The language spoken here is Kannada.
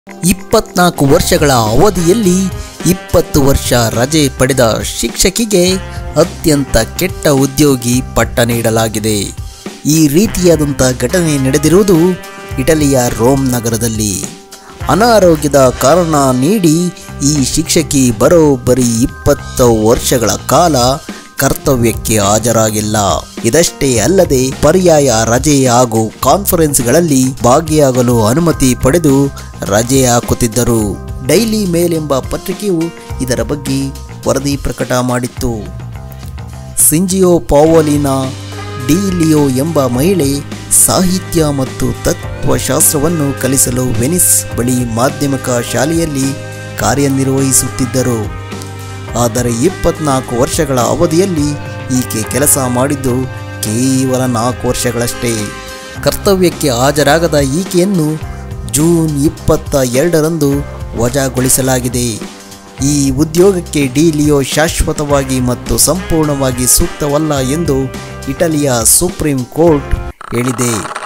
ಇಪ್ಪತ್ನಾಲ್ಕು ವರ್ಷಗಳ ಅವಧಿಯಲ್ಲಿ ಇಪ್ಪತ್ತು ವರ್ಷ ರಜೆ ಪಡೆದ ಶಿಕ್ಷಕಿಗೆ ಅತ್ಯಂತ ಕೆಟ್ಟ ಉದ್ಯೋಗಿ ಪಟ್ಟ ನೀಡಲಾಗಿದೆ ಈ ರೀತಿಯಾದಂಥ ಘಟನೆ ನಡೆದಿರುವುದು ಇಟಲಿಯ ರೋಮ್ ನಗರದಲ್ಲಿ ಅನಾರೋಗ್ಯದ ಕಾರಣ ನೀಡಿ ಈ ಶಿಕ್ಷಕಿ ಬರೋಬ್ಬರಿ ಇಪ್ಪತ್ತು ವರ್ಷಗಳ ಕಾಲ ಕರ್ತವ್ಯಕ್ಕೆ ಹಾಜರಾಗಿಲ್ಲ ಇದಷ್ಟೇ ಅಲ್ಲದೆ ಪರ್ಯಾಯ ರಜೆ ಹಾಗೂ ಕಾನ್ಫರೆನ್ಸ್ಗಳಲ್ಲಿ ಭಾಗಿಯಾಗಲು ಅನುಮತಿ ಪಡೆದು ರಜೆ ಹಾಕುತ್ತಿದ್ದರು ಡೈಲಿ ಮೇಲ್ ಎಂಬ ಪತ್ರಿಕೆಯು ಇದರ ಬಗ್ಗೆ ವರದಿ ಪ್ರಕಟ ಮಾಡಿತ್ತು ಸಿಂಜಿಯೋ ಪಾವೋಲಿನಾ ಡಿ ಲಿಯೋ ಎಂಬ ಮಹಿಳೆ ಸಾಹಿತ್ಯ ಮತ್ತು ತತ್ವಶಾಸ್ತ್ರವನ್ನು ಕಲಿಸಲು ವೆನಿಸ್ ಬಳಿ ಮಾಧ್ಯಮಿಕ ಶಾಲೆಯಲ್ಲಿ ಕಾರ್ಯನಿರ್ವಹಿಸುತ್ತಿದ್ದರು ಆದರೆ ಇಪ್ಪತ್ನಾಲ್ಕು ವರ್ಷಗಳ ಅವಧಿಯಲ್ಲಿ ಈಕೆ ಕೆಲಸ ಮಾಡಿದ್ದು ಕೇವಲ ನಾಲ್ಕು ವರ್ಷಗಳಷ್ಟೇ ಕರ್ತವ್ಯಕ್ಕೆ ಹಾಜರಾಗದ ಈಕೆಯನ್ನು ಜೂನ್ ಇಪ್ಪತ್ತ ಎರಡರಂದು ವಜಾಗೊಳಿಸಲಾಗಿದೆ ಈ ಉದ್ಯೋಗಕ್ಕೆ ಡಿ ಲಿಯೋ ಶಾಶ್ವತವಾಗಿ ಮತ್ತು ಸಂಪೂರ್ಣವಾಗಿ ಸೂಕ್ತವಲ್ಲ ಎಂದು ಇಟಲಿಯ ಸುಪ್ರೀಂ ಕೋರ್ಟ್ ಹೇಳಿದೆ